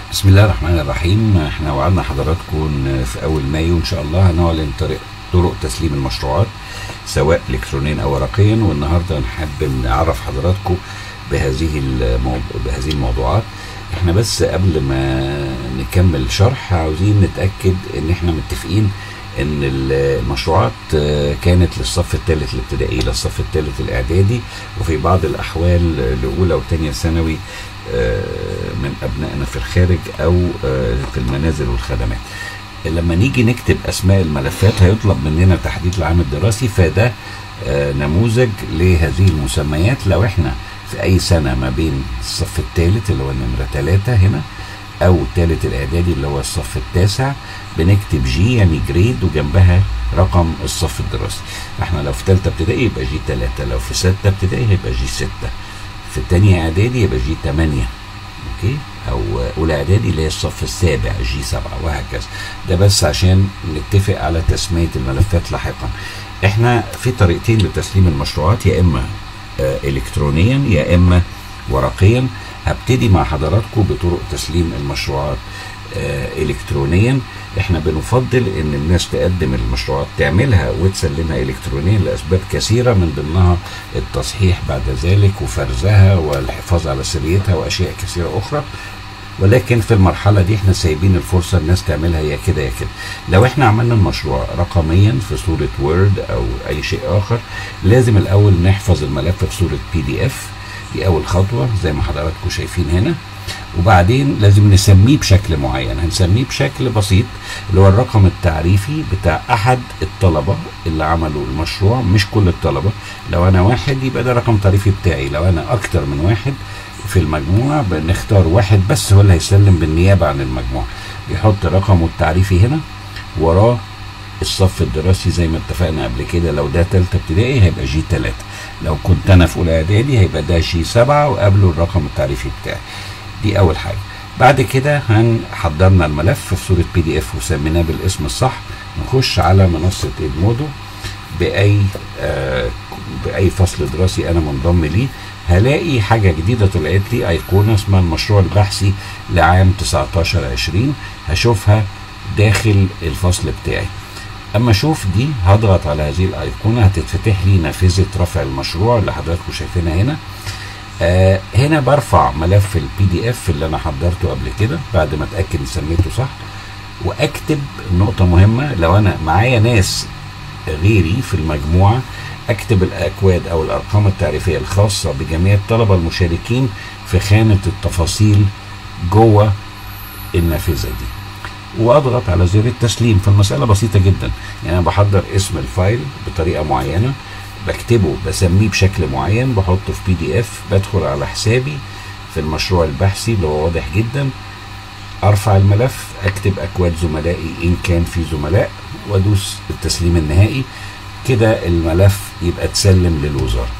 بسم الله الرحمن الرحيم احنا وعدنا حضراتكم إن في اول مايو ان شاء الله هنعلن طريق طرق تسليم المشروعات سواء الكترونيا او ورقيا والنهارده نحب نعرف حضراتكم بهذه الموضوع بهذه الموضوعات احنا بس قبل ما نكمل شرح عاوزين نتاكد ان احنا متفقين ان المشروعات آه، كانت للصف الثالث الابتدائي للصف الثالث الاعدادي وفي بعض الاحوال لاولى وثانيه ثانوي آه، من ابنائنا في الخارج او آه، في المنازل والخدمات لما نيجي نكتب اسماء الملفات هيطلب مننا تحديد العام الدراسي فده آه، نموذج لهذه المسميات لو احنا في اي سنه ما بين الصف الثالث اللي هو النمره ثلاثة هنا او الثالث الاعدادي اللي هو الصف التاسع بنكتب جي يعني جريد وجنبها رقم الصف الدراسي احنا لو في ثالثه ابتدائي يبقى جي 3 لو في سته ابتدائي هيبقى جي 6 في الثانيه اعدادي يبقى جي 8 اوكي او اولى اعدادي اللي هي الصف السابع جي 7 وهكذا ده بس عشان نتفق على تسميه الملفات لاحقا احنا في طريقتين لتسليم المشروعات يا اما آه، الكترونيا يا اما ورقيا هبتدي مع حضراتكم بطرق تسليم المشروعات آه، الكترونيا احنا بنفضل ان الناس تقدم المشروعات تعملها وتسلمها الكترونيا لاسباب كثيره من ضمنها التصحيح بعد ذلك وفرزها والحفاظ على سريتها واشياء كثيره اخرى ولكن في المرحلة دي احنا سايبين الفرصة الناس تعملها يا كده يا كده لو احنا عملنا المشروع رقميا في صورة وورد او اي شيء اخر لازم الاول نحفظ الملف في صورة بي دي اف دي اول خطوة زي ما حضراتكم شايفين هنا وبعدين لازم نسميه بشكل معين هنسميه بشكل بسيط اللي هو الرقم التعريفي بتاع احد الطلبة اللي عملوا المشروع مش كل الطلبة لو انا واحد يبقى ده رقم تعريفي بتاعي لو انا اكتر من واحد في المجموعة بنختار واحد بس هو اللي هيسلم بالنيابة عن المجموعة بيحط رقمه التعريفي هنا وراه الصف الدراسي زي ما اتفقنا قبل كده لو ده تالتة ابتدائي هيبقى جي تلاتة لو كنت انا في اولى اعدادي هيبقى ده جي سبعة وقبله الرقم التعريفي بتاعي دي اول حاجة بعد كده هنحضرنا الملف في صورة بي دي اف وسميناه بالاسم الصح نخش على منصة ادمودو باي آه باي فصل دراسي انا منضم ليه هلاقي حاجة جديدة طلعت لي أيقونة اسمها المشروع البحثي لعام 19 20 هشوفها داخل الفصل بتاعي اما اشوف دي هضغط على هذه الايقونه هتتفتح لي نافذه رفع المشروع اللي حضراتكم شايفينها هنا آه هنا برفع ملف البي دي اف اللي انا حضرته قبل كده بعد ما اتاكد ان سميته صح واكتب نقطه مهمه لو انا معايا ناس غيري في المجموعه اكتب الاكواد او الارقام التعريفيه الخاصه بجميع الطلبه المشاركين في خانه التفاصيل جوه النافذه دي واضغط على زر التسليم فالمساله بسيطه جدا يعني انا بحضر اسم الفايل بطريقه معينه بكتبه بسميه بشكل معين بحطه في بي دي اف بدخل على حسابي في المشروع البحثي اللي هو واضح جدا ارفع الملف اكتب اكواد زملائي ان كان في زملاء وادوس التسليم النهائي كده الملف يبقى اتسلم للوزاره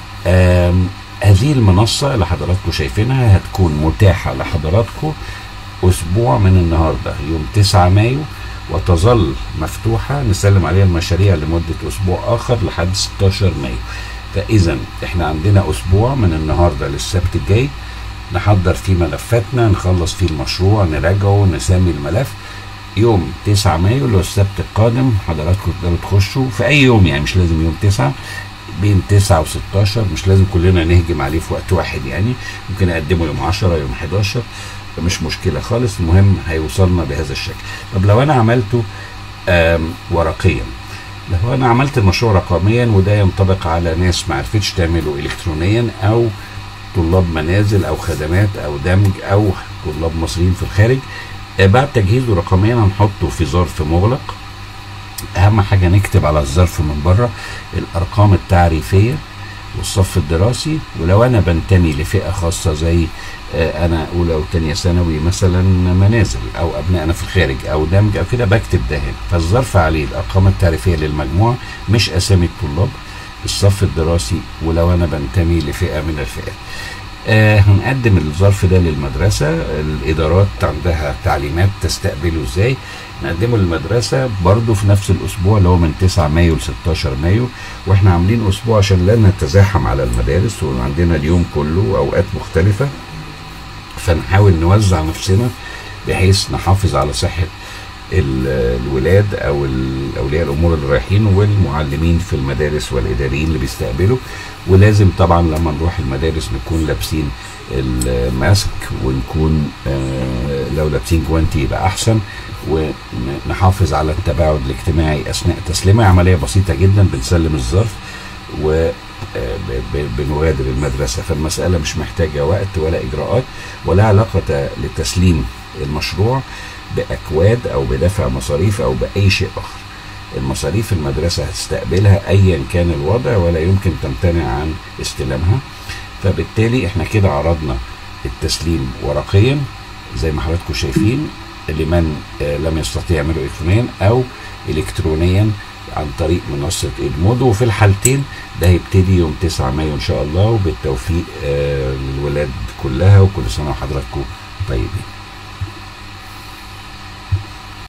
آم، هذه المنصة اللي حضراتكم شايفينها هتكون متاحة لحضراتكم أسبوع من النهاردة يوم 9 مايو وتظل مفتوحة نسلم عليها المشاريع لمدة أسبوع آخر لحد 16 مايو فإذا إحنا عندنا أسبوع من النهاردة للسبت الجاي نحضر فيه ملفاتنا نخلص فيه المشروع نراجعه نسمي الملف يوم 9 مايو اللي هو السبت القادم حضراتكم تقدروا تخشوا في اي يوم يعني مش لازم يوم 9 بين 9 و16 مش لازم كلنا نهجم عليه في وقت واحد يعني ممكن اقدمه يوم 10 يوم 11 مش مشكله خالص المهم هيوصلنا بهذا الشكل طب لو انا عملته آم، ورقيا لو انا عملت المشروع رقميا وده ينطبق على ناس ما عرفتش تعمله الكترونيا او طلاب منازل او خدمات او دمج او طلاب مصريين في الخارج آه، بعد تجهيزه رقميا هنحطه في ظرف مغلق اهم حاجه نكتب على الظرف من بره الارقام التعريفيه والصف الدراسي ولو انا بنتمي لفئه خاصه زي آه، انا اولى وثانيه ثانوي مثلا منازل او ابنائنا في الخارج او دمج او كده بكتب ده هنا فالظرف عليه الارقام التعريفيه للمجموعه مش اسامي الطلاب الصف الدراسي ولو انا بنتمي لفئه من الفئات آه هنقدم الظرف ده للمدرسة الإدارات عندها تعليمات تستقبله إزاي نقدمه للمدرسة برضه في نفس الأسبوع اللي هو من 9 مايو ل 16 مايو وإحنا عاملين أسبوع عشان لا نتزاحم على المدارس وعندنا اليوم كله أوقات مختلفة فنحاول نوزع نفسنا بحيث نحافظ على صحه ال- الولاد او ال- اولياء الامور اللي رايحين والمعلمين في المدارس والاداريين اللي بيستقبلوا ولازم طبعا لما نروح المدارس نكون لابسين الماسك ونكون آه، لو لابسين جوانتي يبقى احسن ونحافظ على التباعد الاجتماعي اثناء التسليمه عمليه بسيطه جدا بنسلم الظرف و آه، ب- ب- بنغادر المدرسه فالمساله مش محتاجه وقت ولا اجراءات ولا علاقه لتسليم المشروع باكواد او بدفع مصاريف او باي شيء اخر المصاريف المدرسه هتستقبلها ايا كان الوضع ولا يمكن تمتنع عن استلامها فبالتالي احنا كده عرضنا التسليم ورقيا زي ما حضراتكم شايفين لمن آه، لم يستطيع يعمله الكترونيا او الكترونيا عن طريق منصه ادمودو وفي الحالتين ده هيبتدي يوم 9 مايو ان شاء الله وبالتوفيق آه، للولاد كلها وكل سنه وحضراتكم طيبين